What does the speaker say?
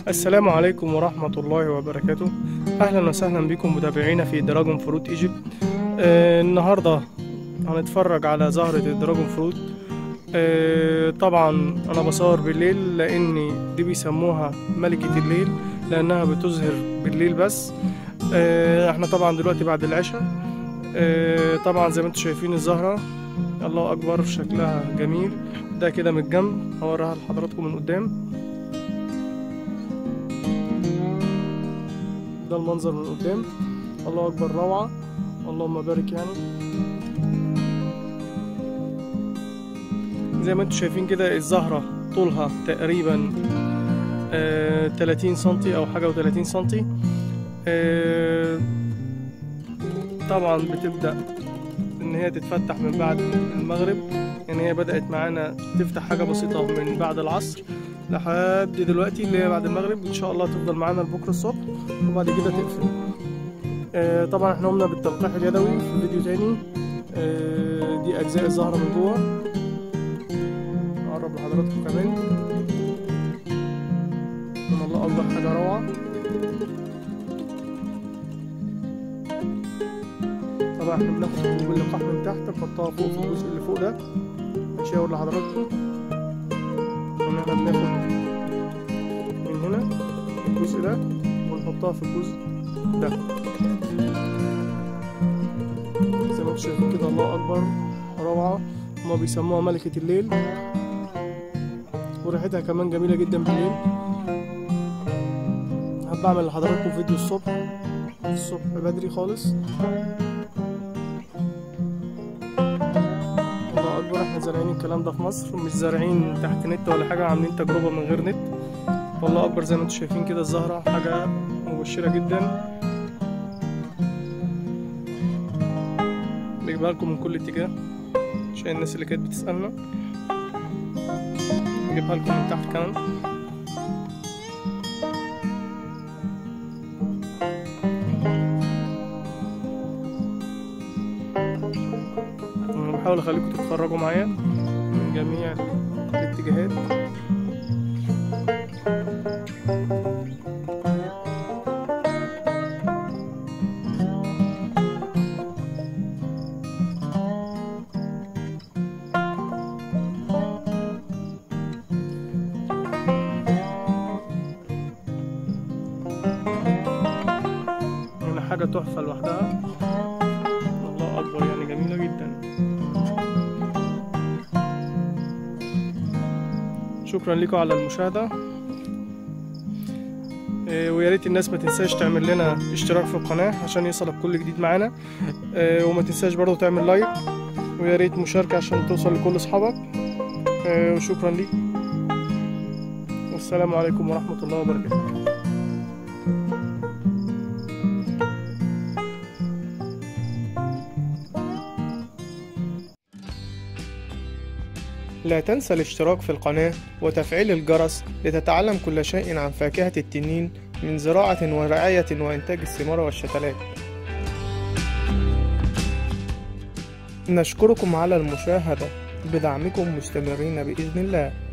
السلام عليكم ورحمة الله وبركاته أهلا وسهلا بكم متابعينا في دراجون فروت ايجيبت آه النهاردة هنتفرج على زهرة الدراجون فروت آه طبعا أنا بصور بالليل لأن دي بيسموها ملكة الليل لأنها بتزهر بالليل بس آه احنا طبعا دلوقتي بعد العشاء آه طبعا زي ما انتم شايفين الزهرة الله أكبر شكلها جميل ده كده من الجنب هوريها لحضراتكم من قدام ده المنظر من قدام الله اكبر روعه اللهم بارك يعني زي ما انتم شايفين كده الزهره طولها تقريبا آه 30 سنتي او حاجه و30 سنتي آه طبعا بتبدا ان هي تتفتح من بعد المغرب يعني هي بدات معانا تفتح حاجه بسيطه من بعد العصر لحد دلوقتي اللي هي بعد المغرب ان شاء الله تفضل معانا لبكره الصبح وبعد كده تقفل آه طبعا احنا قمنا بالتلقيح اليدوي في فيديو تاني آه دي اجزاء الزهره من جوه اقرب لحضراتكم كمان الله اكبر حاجه روعه طبعا احنا بناخد اللقاح من تحت نحطها فوق في الجزء اللي فوق ده هشاور لحضراتكم ان احنا بناخد من هنا الجزء ده ونحطها في الجزء ده زي ما انتم شايفين كده الله اكبر روعه هما بيسموها ملكه الليل وريحتها كمان جميله جدا بالليل هبقى اعمل لحضراتكم فيديو الصبح الصبح بدري خالص الله اكبر احنا زارعين الكلام ده في مصر مش زارعين تحت نت ولا حاجه عاملين تجربه من غير نت والله اكبر زي ما انتم شايفين كده الزهره حاجه مبشره جدا بجيبها لكم من كل اتجاه عشان الناس اللي كانت بتسالنا نجيبها لكم من تحت كمان بحاول اخليكم تتفرجوا معايا من جميع الاتجاهات هنا حاجة تحفة لوحدها الله أكبر يعني جميلة جدا شكرا لكم على المشاهدة إيه، ويا ريت الناس ما تنساش تعمل لنا اشتراك في القناة عشان يوصلك كل جديد معانا إيه، وما تنساش برضو تعمل لايك ويا ريت مشاركة عشان توصل لكل اصحابك إيه، وشكرا ليك والسلام عليكم ورحمة الله وبركاته لا تنسى الاشتراك في القناة وتفعيل الجرس لتتعلم كل شيء عن فاكهة التنين من زراعة ورعاية وإنتاج الثمار والشتلات نشكركم على المشاهدة بدعمكم مستمرين بإذن الله